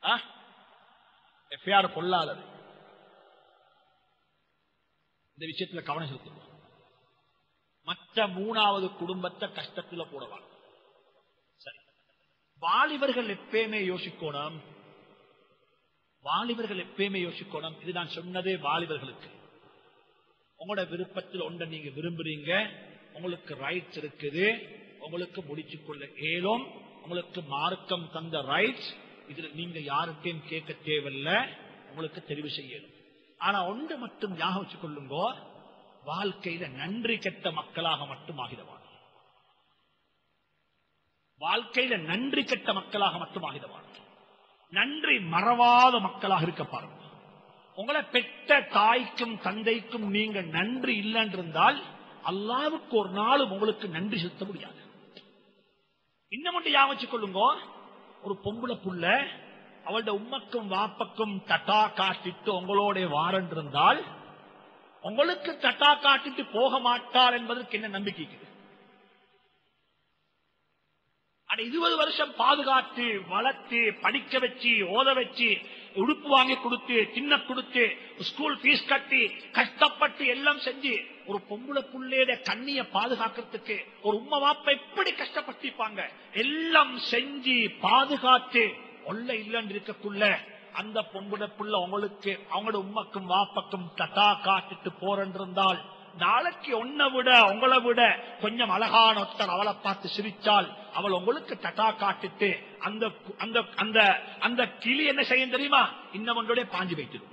FIR கொள்ளாதது இந்த விஷயத்துல கவனம் செலுத்தணும் மற்ற மூணாவது குடும்பத்தை கஷ்டத்துல போடலாம் சரி வாலிபர்கள் எப்பயுமே யோசிக்கணும் வாலிபர்கள் எப்பயுமே யோசிக்கணும் இது நான் சொன்னதே வாலிபர்களுக்கு உங்களோட விருப்பத்தில் ஒன்றை நீங்க விரும்புறீங்க உங்களுக்கு ரைட்ஸ் இருக்குது உங்களுக்கு முடிச்சு கொள்ள ஏலும் உங்களுக்கு மார்க்கம் தந்த ரைட்ஸ் இதுல நீங்க யாருக்கையும் கேட்க தேவையில்லை உங்களுக்கு தெரிவு செய்யணும் ஆனா ஒன்று மட்டும் ஞாபகம் வச்சுக் கொள்ளுங்க வாழ்க்கையில நன்றி கெட்ட மக்களாக மட்டும் ஆகிடவான் வாழ்க்கையில நன்றி கெட்ட மக்களாக மட்டும் ஆகிடவான் நன்றி மறவாத மக்களாக இருக்க பாருங்க உங்களை பெற்ற தாய்க்கும் தந்தைக்கும் நீங்க நன்றி இல்லைன்னு இருந்தால் அல்லாவுக்கு ஒரு நாளும் உங்களுக்கு நன்றி செலுத்த முடியாது இன்னும் மட்டும் யாவச்சு கொள்ளுங்க ஒரு பொம்பளை புள்ள அவளோட உம்மக்கும் வாப்பக்கும் தட்டா காட்டிட்டு உங்களோட வாரன் இருந்தால் உங்களுக்கு தட்டா காட்டிட்டு போக மாட்டார் என்பதற்கு என்ன நம்பிக்கை இருக்குது அட இருபது வருஷம் பாதுகாத்து வளர்த்து படிக்க வச்சு ஓத வச்சு உடுப்பு வாங்கி கொடுத்து தின்ன கொடுத்து ஸ்கூல் ஃபீஸ் கட்டி கஷ்டப்பட்டு எல்லாம் செஞ்சு ஒரு பொம்பளை புள்ளையோட கண்ணிய பாதுகாக்கிறதுக்கு ஒரு உம்மை வாப்ப எப்படி கஷ்டப்பட்டிருப்பாங்க எல்லாம் செஞ்சு பாதுகாத்து ஒல்ல இல்லைன்னு இருக்கக்குள்ள அந்த பொம்பளை புள்ள உங்களுக்கு அவங்களோட உம்மக்கும் வாப்பக்கும் தட்டா காட்டிட்டு போறன் இருந்தால் நாளைக்கு உன்னை விட உங்களை விட கொஞ்சம் அழகான ஒருத்தர் அவளை பார்த்து சிரிச்சால் அவள் உங்களுக்கு தட்டா காட்டிட்டு அந்த அந்த அந்த அந்த கிளி என்ன செய்யும் தெரியுமா இன்னும் ஒன்றோட பாஞ்சு வைத்திடும்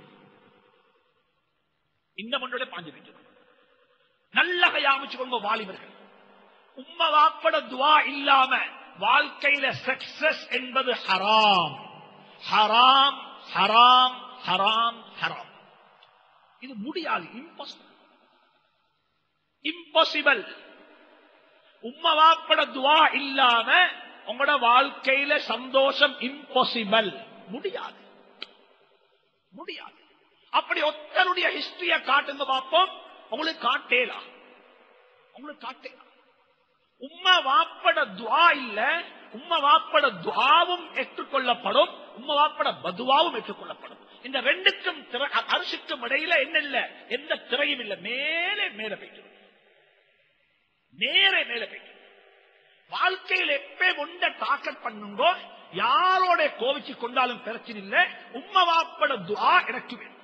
இன்னும் ஒன்றோட பாஞ்சு வைத்திடும் நல்ல கையாமிச்சுக்கொங்க வாலிபர்கள் உம்ம வாப்பட துவா இல்லாம வாழ்க்கையில சக்சஸ் என்பது ஹராம் ஹராம் ஹராம் ஹராம் ஹராம் இது முடியாது இம்பாசிபிள் இம்பாசிபிள் உம்ம வாப்பட துவா இல்லாம உங்களோட வாழ்க்கையில சந்தோஷம் இம்பாசிபிள் முடியாது முடியாது அப்படி ஒத்தருடைய ஹிஸ்டரிய காட்டுங்க பார்ப்போம் உங்களுக்கு காட்டேலாம் உங்களுக்கு காட்டேலாம் உம்மா வாப்பட துவா இல்ல உம்மா வாப்பட துவாவும் ஏற்றுக்கொள்ளப்படும் உம்மா வாப்பட பதுவாவும் ஏற்றுக்கொள்ளப்படும் இந்த ரெண்டுக்கும் திற- அ- அரிசிக்கும் இடையில என்ன இல்ல எந்த திரையும் இல்ல மேலே மேல போயிட்டு நேரே மேல போயிட்டு வாழ்க்கையில் எப்ப ஒன்ற டாக்கெட் பண்ணுங்கோ யாரோட கோவிச்சு கொண்டாலும் பிரச்சனை இல்ல உம்மா வாப்பட துவா எனக்கு வேணும்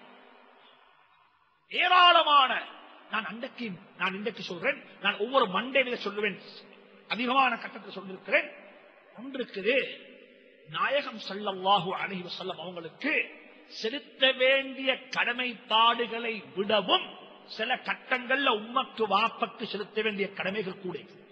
ஏராளமான நான் அன்றைக்கு நான் இன்றைக்கு சொல்றேன் நான் ஒவ்வொரு மண்டேல சொல்லுவேன் அதிகமான கட்டத்தில் சொல்லிருக்கிறேன் ஒன்று இருக்குது நாயகம் ஸல்லல்லாஹு அலைஹி வஸல்லம் அவங்களுக்கு செலுத்த வேண்டிய கடமைப்பாடுகளை விடவும் சில கட்டங்கள்ல உம்மக்கு வாப்பக்கு செலுத்த வேண்டிய கடமைகள் கூட இருக்கு.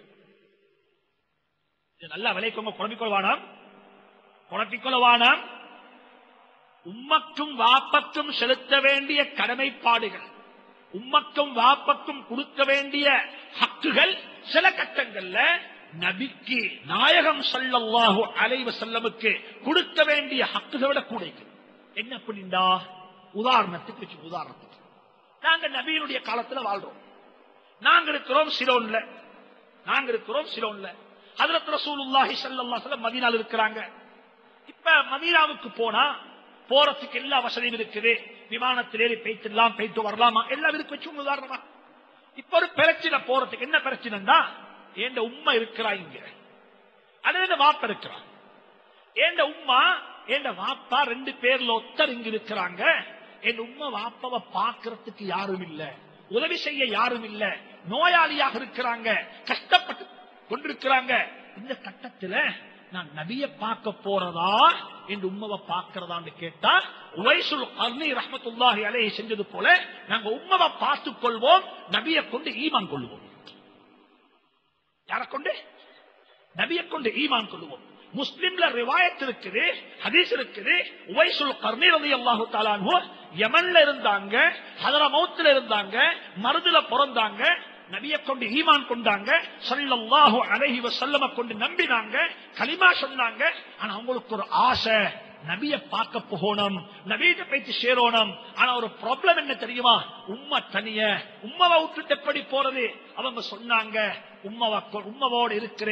இது நல்லா விளைக்கோங்க குழம்பிக்கொள்வானாம் குழப்பிக்கொள்ளவானாம் உம்மக்கும் வாப்பக்கும் செலுத்த வேண்டிய கடமைப்பாடுகள் உம்மக்கும் வாப்பக்கும் கொடுக்க வேண்டிய ஹக்குகள் சில கட்டங்கள்ல நபிக்கு நாயகம் ஸல்லல்லாஹு அலைஹி வஸல்லமுக்கு கொடுக்க வேண்டிய ஹக்குகளை விட கூட இருக்கு. என்ன பண்ணிண்டா உதாரணத்துக்கு வச்சு உதாரணத்துக்கு நாங்க நபியினுடைய காலத்துல வாழ்றோம் நாங்க இருக்கிறோம் சிலோன்ல நாங்க இருக்கிறோம் சிலோன்ல ஹஜரத் ரசூலுல்லாஹி ஸல்லல்லாஹு அலைஹி வஸல்லம் மதீனால இருக்கிறாங்க இப்ப மதீனாவுக்கு போனா போறதுக்கு எல்லா வசதியும் இருக்குது விமானத்தில் ஏறி போயிட்டுலாம் போயிட்டு வரலாமா எல்லாம் இருக்கு வச்சு ஒரு உதாரணமா இப்ப ஒரு பிரச்சனை போறதுக்கு என்ன பிரச்சனைன்னா என் உம்மா இருக்கிறா இங்க அது வாப்ப இருக்கிறா என் உம்மா என் வாப்பா ரெண்டு பேர்ல ஒத்தர் இங்க இருக்கிறாங்க என் உம்மா வாப்பாவை பாக்குறதுக்கு யாரும் இல்ல உதவி செய்ய யாரும் இல்ல நோயாளியாக இருக்கிறாங்க கஷ்டப்பட்டு கொண்டிருக்கிறாங்க இந்த கட்டத்துல நான் நபிய பார்க்க போறதா என்று உம்மவை பார்க்கிறதான்னு கேட்டா உவைசுல் அர்னி ரஹமத்துல்லாஹி அலைஹி செஞ்சது போல நாங்க உம்மவை பார்த்துக் கொள்வோம் நபியை கொண்டு ஈமான் கொள்வோம் யாரை கொண்டு நபியை கொண்டு ஈமான் கொள்வோம் முஸ்லிம்ல ரிவாயத் இருக்குது ஹதீஸ் இருக்குது உவைசுல் கர்ணி ரலியல்லாஹு தஆலா அன்ஹு யமன்ல இருந்தாங்க ஹதரமௌத்ல இருந்தாங்க மருதுல பிறந்தாங்க நபிய கொண்டு ஈமான் கொண்டாங்க ஸல்லல்லாஹு அலைஹி வஸல்லம கொண்டு நம்பினாங்க கலிமா சொன்னாங்க ஆனா அவங்களுக்கு ஒரு ஆசை நபிய பார்க்க போகணும் நபியிட்ட பேச்சு சேரோணும் ஆனா ஒரு ப்ராப்ளம் என்ன தெரியுமா உம்மா தனிய உம்மாவை விட்டுட்டு எப்படி போறது அவங்க சொன்னாங்க உம்மாவை கொ- உம்மாவோடு இருக்கிறேன்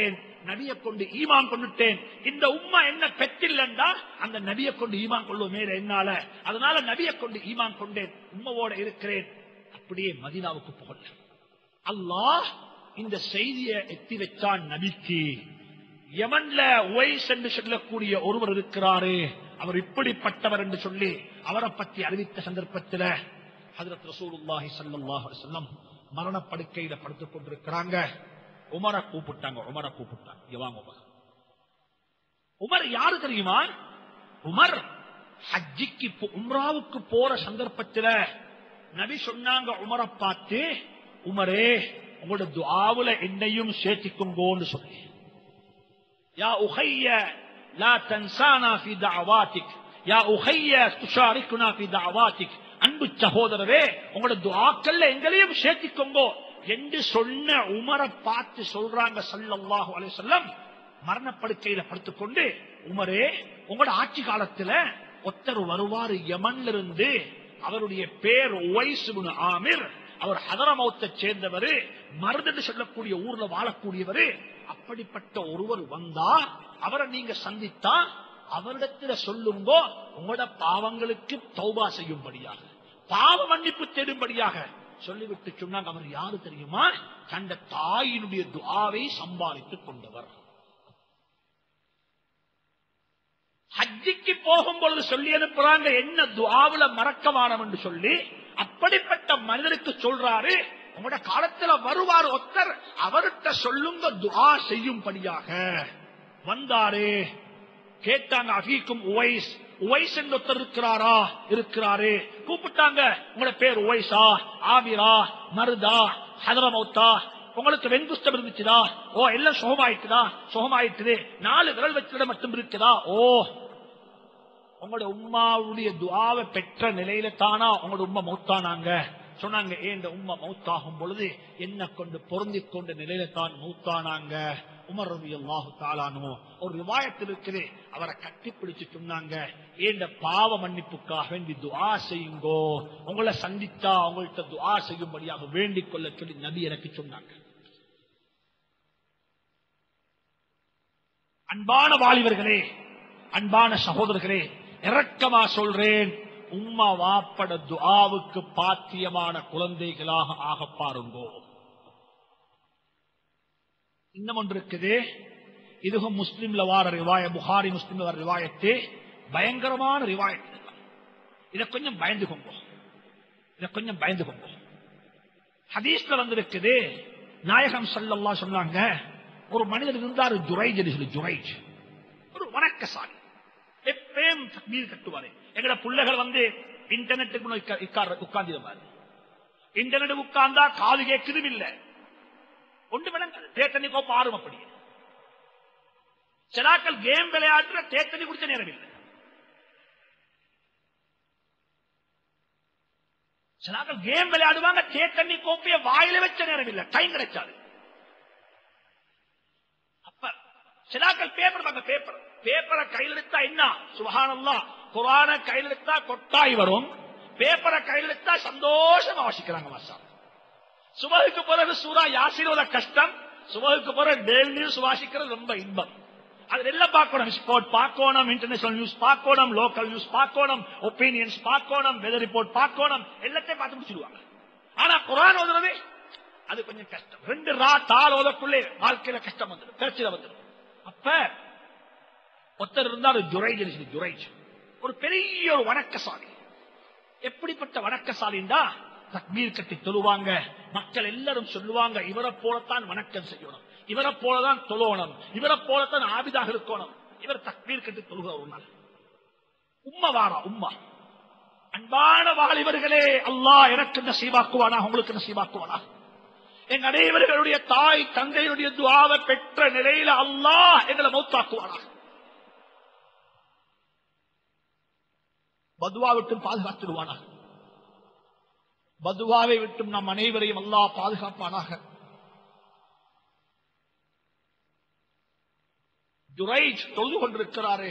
நபியை கொண்டு ஈமான் கொண்டுட்டேன் இந்த உம்மா என்ன பெற்றில்லண்டா அந்த நபியை கொண்டு ஈமான் கொள்ளும் மேல என்னால அதனால நபியை கொண்டு ஈமான் கொண்டேன் உம்மவோட இருக்கிறேன் அப்படியே மதீனாவுக்கு போகல அல்லாஹ் இந்த செய்தியை எத்தி வச்சான் நபிக்கு யமன்ல ஒய்ஸ் என்று சொல்லக்கூடிய ஒருவர் இருக்கிறாரு அவர் இப்படிப்பட்டவர் என்று சொல்லி அவரை பற்றி அறிவித்த சந்தர்ப்பத்தில் ஹதரத் ரசூலுல்லாஹி ஸல்லல்லாஹு அலைஹி வஸல்லம் மரணப்படுக்கையில படுத்துக் கொண்டிருக்கிறாங்க உமரை கூப்பிட்டாங்க உமரை கூப்பிட்டாங்க இங்க வாங்க உமர் உமர் யாரு தெரியுமா உமர் ஹஜ்ஜிக்கு போ- உம்ராவுக்கு போற சந்தர்ப்பத்தில் நபி சொன்னாங்க உமரை பார்த்து உமரே உங்களோட துஆவுல என்னையும் சேர்த்திக்குங்கோன்னு சொல்லி يا أخي لا تنسانا في دعواتك يا أخي تشاركنا في دعواتك அன்பு சகோதரரே உங்களோட துஆக்கள்ல எங்களையும் சேர்த்திக்கோங்கோ என்று சொன்ன உமரை பார்த்து சொல்றாங்க ஸல்லல்லாஹு அலைஹி வஸல்லம் மரணப்படுக்கையில படுத்துக்கொண்டு உமரே உங்களோட ஆட்சி காலத்துல ஒருத்தர் வருவாரு யமன்ல இருந்து அவருடைய பேர் உவைஸ் இப்னு ஆமிர் அவர் ஹதரமௌத்தை சேர்ந்தவர் மருதன்னு சொல்லக்கூடிய ஊர்ல வாழக்கூடியவர் அப்படிப்பட்ட ஒருவர் வந்தா அவரை நீங்க சந்தித்தா அவரிடத்துல சொல்லுங்கோ உங்களோட பாவங்களுக்கு தௌபா செய்யும்படியாக பாவ மன்னிப்பு தேடும்படியாக சொல்லிவிட்டு சொன்னாங்க அவர் யாரு தெரியுமா தந்த தாயினுடைய துஆவை சம்பாதித்துக் கொண்டவர் ஹஜ்ஜிக்கு போகும் பொழுது சொல்லி அனுப்புறாங்க என்ன துஆவுல மறக்கவானம் என்று சொல்லி அப்படிப்பட்ட மனிதருக்கு சொல்றாரு உங்களோட காலத்துல வருவார் ஒருத்தர் அவர்கிட்ட சொல்லுங்க துஆ செய்யும்படியாக வந்தாரு கேட்டாங்க அகீக்கும் உவைஸ் உவைஸ் என்று ஒருத்தர் இருக்கிறாரா இருக்கிறாரு கூப்பிட்டாங்க உங்களோட பேர் உவைஸா ஆமிரா மருதா ஹதரமௌத்தா உங்களுக்கு வெண்குஷ்டம் இருந்துச்சுதா ஓ எல்லாம் சுகமாயிட்டுதா சுகமாயிட்டுது நாலு விரல் வச்சிட மட்டும் இருக்குதா ஓ உங்களோட உம்மாவுடைய துஆவை பெற்ற நிலையில தானா உங்களோட உம்மா மௌத்தானாங்க சொன்னாங்க ஏன் இந்த உம்மா மௌத்தாகும் பொழுது என்ன கொண்டு பொருந்திக் கொண்ட நிலையில தான் மௌத்தானாங்க உமர் ரவி அல்லாஹு தாலானோ ஒரு ரிவாயத்தில் இருக்குது அவரை கட்டிப்பிடிச்சு சொன்னாங்க ஏண்ட பாவ மன்னிப்புக்காக வேண்டி துஆ செய்யுங்கோ உங்களை சந்தித்தா உங்கள்கிட்ட துஆ செய்யும்படியாக வேண்டிக் கொள்ள சொல்லி நபி எனக்கு சொன்னாங்க அன்பான வாலிபர்களே அன்பான சகோதரர்களே இரக்கமா சொல்றேன் உம்மா வாப்பட துஆவுக்கு பாத்தியமான குழந்தைகளாக ஆக பாருங்கோ இன்னும் ஒன்று இருக்குது இதுவும் முஸ்லிம்ல வார ரிவாய புகாரி முஸ்லிம்ல வர ரிவாயத்து பயங்கரமான ரிவாயத்து இத கொஞ்சம் பயந்துக்கோங்க இத கொஞ்சம் பயந்துக்கோங்க ஹதீஸ்ல வந்திருக்குது நாயகம் ஸல்லல்லாஹு சொன்னாங்க ஒரு மனிதர் இருந்தாரு ஜுரைஜ் என்று சொல்லி ஜுரைஜ் ஒரு வணக்கசாலி எப்பயும் தக்பீர் கட்டுவாரு எங்கட பிள்ளைகள் வந்து இன்டர்நெட்டுக்கு உட்கார்ந்து இன்டர்நெட் உட்கார்ந்தா காது கேட்குதும் இல்ல ஒன்று விளங்காது தேத்தனி கோப்ப ஆறும் அப்படி சிலாக்கள் கேம் விளையாடுற தேத்தனி குடிச்ச நேரம் இல்லை சிலாக்கள் கேம் விளையாடுவாங்க தேத்தண்ணி கோப்பைய வாயில வச்ச நேரம் இல்லை டைம் கிடைச்சாது அப்ப சிலாக்கள் பேப்பர் பாங்க பேப்பர் பேப்பரை கையில் எடுத்தா என்ன சுபஹானல்லா குரான கையில் எடுத்தா கொட்டாய் வரும் பேப்பரை கையில் எடுத்தா சந்தோஷமா வாசிக்கிறாங்க மாசா சுபகுக்கு பிறகு சூறா யாசிரோத கஷ்டம் சுபகுக்கு பிறகு டெய்லி நியூஸ் வாசிக்கிறது ரொம்ப இன்பம் அது எல்லாம் பார்க்கணும் ஸ்போர்ட் பார்க்கணும் இன்டர்நேஷனல் நியூஸ் பார்க்கணும் லோக்கல் நியூஸ் பார்க்கணும் ஒப்பீனியன்ஸ் பார்க்கணும் வெதர் ரிப்போர்ட் பார்க்கணும் எல்லாத்தையும் பார்த்து முடிச்சிடுவாங்க ஆனா குரான் ஓதுறது அது கொஞ்சம் கஷ்டம் ரெண்டு ரா தாள் ஓதக்குள்ளே வாழ்க்கையில கஷ்டம் வந்துடும் பிரச்சனை வந்துடும் அப்ப ஒருத்தர் இருந்தார் ஜுரைஜ் ஜுரைஜ் ஒரு பெரிய ஒரு வணக்கசாலி எப்படிப்பட்ட வணக்கசாலிண்டா தக்பீர் கட்டி தொழுவாங்க மக்கள் எல்லாரும் சொல்லுவாங்க இவரை போலத்தான் வணக்கம் செய்யணும் இவரை போலதான் தொழணும் இவரை போலத்தான் ஆபிதாக இருக்கணும் இவர் தக்பீர் கட்டி தொழுக ஒரு நாள் உம்மா வாரா உம்மா அன்பான வாலிபர்களே அல்லாஹ் எனக்கு நசீவாக்குவானா உங்களுக்கு நசீவாக்குவானா எங்க அனைவர்களுடைய தாய் தந்தையுடைய துவாவை பெற்ற நிலையில அல்லாஹ் எங்களை மௌத்தாக்குவானா பதுவா விட்டும் பாதுகாத்துடுவானாக பதுவாவை விட்டும் நம் அனைவரையும் அல்லாஹ் பாதுகாப்பானாக ஜுரைஜ் தொழுது கொண்டிருக்கிறாரே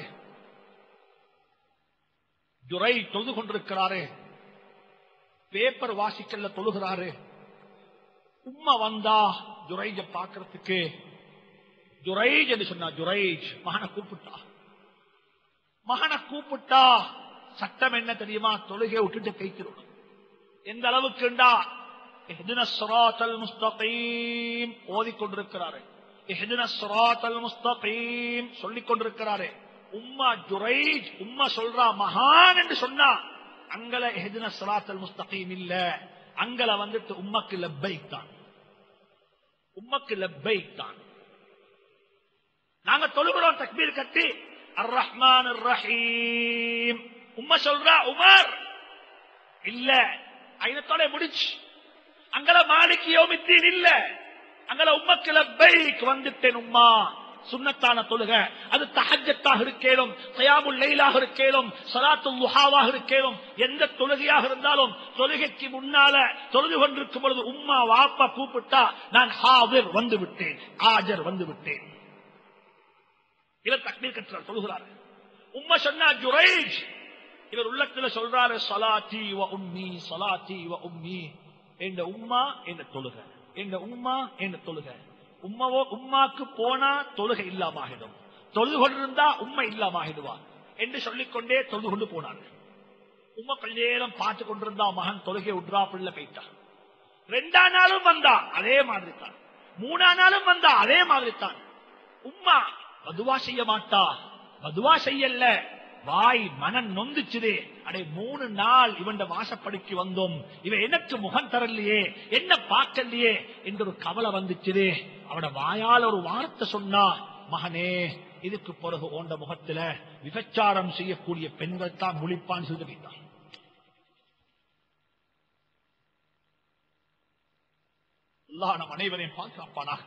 ஜுரை தொழுது கொண்டிருக்கிறாரே பேப்பர் வாசிக்கல்ல தொழுகிறாரு உம்மா வந்தா ஜுரைஜ பாக்குறதுக்கு ஜுரைஜ் என்று சொன்னா ஜுரைஜ் மகனை கூப்பிட்டா மகனை கூப்பிட்டா சட்டம் என்ன தெரியுமா தொழுகை விட்டுட்டு கைக்கிறோம் எந்த அளவுக்குண்டா இஹ்தின ஸிராத்தல் முஸ்தகீம் ஓதிக்கொண்டிருக்கிறாரு இஹ்தின ஸிராத்தல் முஸ்தகீம் சொல்லிக் கொண்டிருக்கிறாரு உம்மா ஜுரைஜ் உம்மா சொல்றா மகான் என்று சொன்னா அங்கல இஹ்தின ஸிராத்தல் முஸ்தகீம் இல்ல அங்கல வந்துட்டு உம்மக்கு லப்பைக் தான் உம்மக்கு லப்பைக் தான் நாங்க தொழுகிறோம் தக்பீர் கட்டி அர் ரஹ்மான் ரஹீம் உம்மா சொல்றா உமர் இல்ல ஐநத்தோட முடிச்சு அங்கல மாலிக் யோமித்தீன் இல்ல அங்கல உம்மக்கு லப்பைக் வந்துட்டேன் உம்மா சுன்னத்தான தொழுக அது தஹஜத்தாக இருக்கேலும் கயாமுல் லைலாக இருக்கேலும் சலாத்துல் முஹாவாக இருக்கேலும் எந்த தொழுகையாக இருந்தாலும் தொழுகைக்கு முன்னால தொழுது கொண்டிருக்கும் பொழுது உம்மா வாப்பா கூப்பிட்டா நான் ஹாவிர் வந்து விட்டேன் ஆஜர் வந்து விட்டேன் இவர் தக்பீர் கற்றார் சொல்கிறார் உம்மா சொன்னா ஜுரைஜ் இவர் உள்ளத்துல சொல்றாரு சலாத்தி வ உம்மி சலாத்தி வ உம்மி என்ற உம்மா என்ற தொழுக என்ற உம்மா என்ற தொழுக உம்மவோ உம்மாக்கு போனா தொழுகை இல்லாமாகிடும் தொழுது கொண்டிருந்தா உண்மை இல்லாமாகிடுவா என்று சொல்லிக்கொண்டே தொழுது கொண்டு போனார் உம்மா கொஞ்ச நேரம் பார்த்து கொண்டிருந்தா மகன் தொழுகை உட்ரா பிள்ளை போயிட்டான் ரெண்டா நாளும் வந்தா அதே மாதிரி தான் மூணா நாளும் வந்தா அதே மாதிரி தான் உம்மா மதுவா செய்ய மாட்டா மதுவா செய்யல வாய் மனம் நொந்துச்சுது அடே மூணு நாள் இவன் வாசப்படிக்கு வந்தோம் இவன் எனக்கு முகம் தரலையே என்ன பார்க்கலையே என்ற ஒரு கவலை வந்துச்சுது அவட வாயால் ஒரு வார்த்தை சொன்னா மகனே இதுக்கு பிறகு ஓண்ட முகத்துல விபச்சாரம் செய்யக்கூடிய பெண்கள் தான் முழிப்பான் சொல்லிட்டான் அல்லாஹ் நம் அனைவரையும் பாதுகாப்பானாக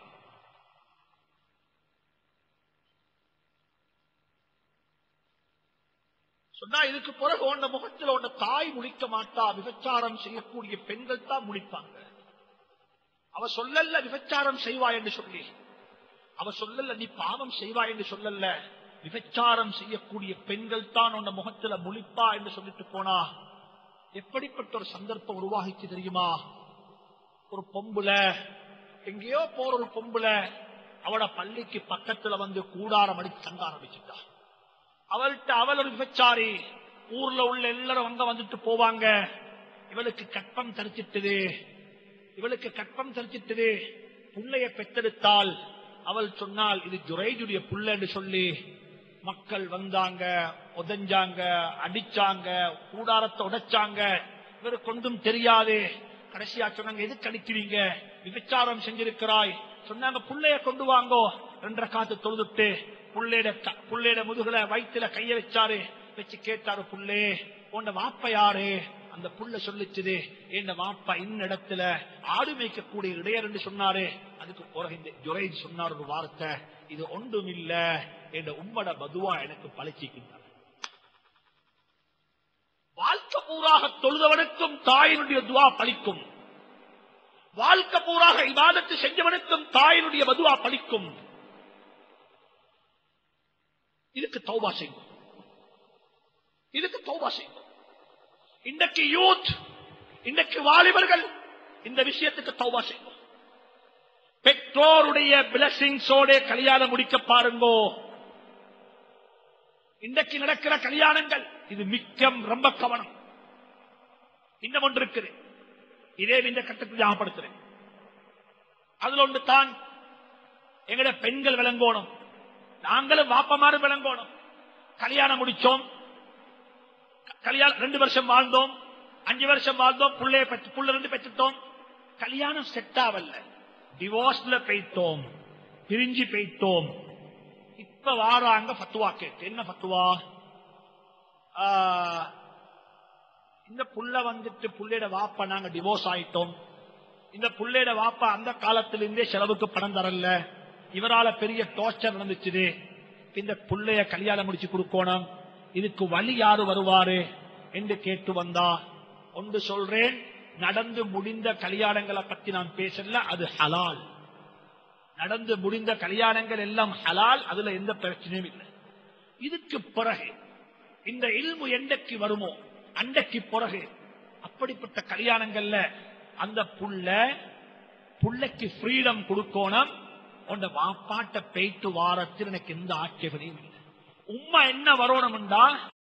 சொன்னா இதுக்கு பிறகு உன்ன முகத்தில் உன்ன தாய் முடிக்க மாட்டா விபச்சாரம் செய்யக்கூடிய பெண்கள் தான் முடிப்பாங்க அவ சொல்லல விபச்சாரம் செய்வா என்று சொல்லி அவ சொல்லல நீ பாவம் செய்வா என்று சொல்லல விபச்சாரம் செய்யக்கூடிய பெண்கள் தான் உன்ன முகத்துல முழிப்பா என்று சொல்லிட்டு போனா எப்படிப்பட்ட ஒரு சந்தர்ப்பம் உருவாகிச்சு தெரியுமா ஒரு பொம்புல எங்கேயோ போற ஒரு பொம்புல அவட பள்ளிக்கு பக்கத்துல வந்து கூடாரம் அடிச்சு தங்க ஆரம்பிச்சுட்டா அவள்கிட்ட அவள் ஒரு விபச்சாரி ஊர்ல உள்ள எல்லாரும் அங்க வந்துட்டு போவாங்க இவளுக்கு கற்பம் தரிச்சிட்டது இவளுக்கு கற்பம் தரிச்சிட்டது புள்ளைய பெத்தெடுத்தால் அவள் சொன்னால் இது ஜுரைஜுடைய புள்ள என்று சொல்லி மக்கள் வந்தாங்க உதஞ்சாங்க அடிச்சாங்க கூடாரத்தை உடைச்சாங்க இவருக்கு கொண்டும் தெரியாது கடைசியா சொன்னாங்க எதுக்கு அடிக்கிறீங்க விபச்சாரம் செஞ்சிருக்கிறாய் சொன்னாங்க புள்ளைய கொண்டு வாங்கோ ரெண்டரை காத்து தொழுதுட்டு புள்ளையிட க- புள்ளையிட முதுகுல வயிற்றுல கைய வச்சாரு வச்சு கேட்டாரு புள்ளே உன்ன வாப்ப யாரு அந்த புள்ள சொல்லிச்சுது என் வாப்பா இன்னிடத்துல ஆடு மேய்க்கக்கூடிய இடையர் என்று சொன்னாரு அதுக்கு பிறகு இந்த ஜுரைஜ் சொன்னார் ஒரு வார்த்தை இது ஒன்றும் இல்ல என்ற உம்மட பதுவா எனக்கு பழிச்சிக்கின்றார் வாழ்க்கை பூராக தொழுதவனுக்கும் தாயினுடைய துவா பலிக்கும் வாழ்க்கை பூராக இபாதத்து செஞ்சவனுக்கும் தாயினுடைய பதுவா பலிக்கும் இதுக்கு தௌபா செய்யும் இதுக்கு தௌபா செய்யும் இன்றைக்கு யூத் இன்றைக்கு வாலிபர்கள் இந்த விஷயத்துக்கு தௌபா செய்யும் பெற்றோருடைய பிளஸிங்ஸோட கல்யாணம் முடிக்க பாருங்கோ இன்றைக்கு நடக்கிற கல்யாணங்கள் இது மிக்க ரொம்ப கவனம் இன்னும் ஒன்று இருக்குது இதே இந்த கட்டத்தில் ஞாபகப்படுத்துறேன் அதுல ஒன்று தான் எங்கட பெண்கள் விளங்கோணும் நாங்களும் வாப்பமாறு விளங்கோணும் கல்யாணம் முடிச்சோம் க- கல்யாணம் ரெண்டு வருஷம் வாழ்ந்தோம் அஞ்சு வருஷம் வாழ்ந்தோம் புள்ளைய பெற்று புள்ள ரெண்டு பெற்றுட்டோம் கல்யாணம் செட் ஆகல டிவோர்ஸ்ல போயிட்டோம் பிரிஞ்சு போயிட்டோம் இப்ப வாராங்க ஃபத்துவா கேட்டு என்ன ஃபத்துவா ஆ, இந்த புள்ள வந்துட்டு புள்ளையோட வாப்பா நாங்க டிவோர்ஸ் ஆயிட்டோம் இந்த புள்ளையோட வாப்பா அந்த காலத்திலிருந்தே செலவுக்கு பணம் தரல இவரால பெரிய டார்ச்சர் நடந்துச்சு இந்த புள்ளைய கல்யாணம் முடிச்சு கொடுக்கணும் இதுக்கு வழி யாரு வருவாரு என்று கேட்டு வந்தா ஒன்று சொல்றேன் நடந்து முடிந்த கல்யாணங்களை பத்தி நான் பேசல அது ஹலால் நடந்து முடிந்த கல்யாணங்கள் எல்லாம் ஹலால் அதுல எந்த பிரச்சனையும் இல்லை இதுக்கு பிறகு இந்த இல்மு எண்டைக்கு வருமோ அண்டைக்கு பிறகு அப்படிப்பட்ட கல்யாணங்கள்ல அந்த புள்ள புள்ளைக்கு ஃப்ரீடம் கொடுக்கணும் உண்ட வாப்பாட்ட பேய்ட்டு வாரத்தில் எனக்கு எந்த ஆட்சேபனையும் இல்லை உம்மா என்ன வரணும்டா